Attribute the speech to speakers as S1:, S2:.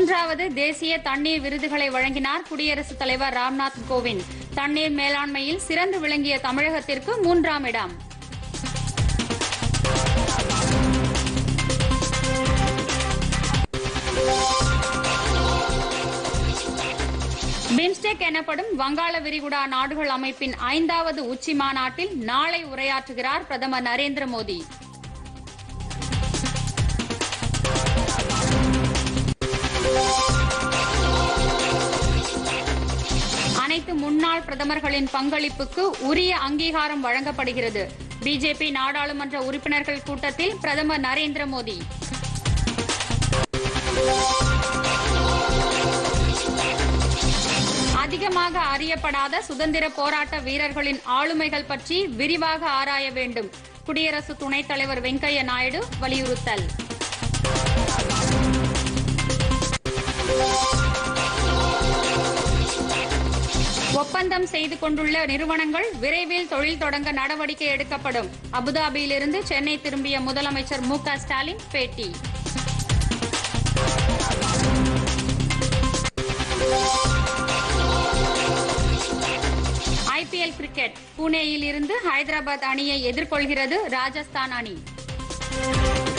S1: மூன்றாவது தேசிய தண்ணீர் விருதுகளை வழங்கினார் குடியரசுத் தலைவர் ராம்நாத் கோவிந்த் தண்ணீர் மேலாண்மையில் சிறந்து விளங்கிய தமிழகத்திற்கு மூன்றாம் இடம் பிம்ஸ்டெக் எனப்படும் வங்காள விரிகுடா நாடுகள் அமைப்பின் ஐந்தாவது உச்சி மாநாட்டில் நாளை உரையாற்றுகிறார் பிரதமர் நரேந்திர மோடி அனைத்து முன்னாள் பிரதமர்களின் பங்களிப்புக்கு உரிய அங்கீகாரம் வழங்கப்படுகிறது பிஜேபி நாடாளுமன்ற உறுப்பினர்கள் கூட்டத்தில் பிரதமர் நரேந்திர மோடி அதிகமாக அறியப்படாத சுதந்திர போராட்ட வீரர்களின் ஆளுமைகள் பற்றி விரிவாக ஆராய வேண்டும் குடியரசு துணைத் தலைவர் வெங்கையா நாயுடு வலியுறுத்தல் ஒப்பந்தம் செய்து கொண்டுள்ள நிறுவனங்கள் விரைவில் தொழில் தொடங்க நடவடிக்கை எடுக்கப்படும் அபுதாபியிலிருந்து சென்னை திரும்பிய முதலமைச்சர் மு க ஸ்டாலின் பேட்டி ஐபிஎல் கிரிக்கெட் புனேயில் இருந்து ஹைதராபாத் அணியை எதிர்கொள்கிறது ராஜஸ்தான் அணி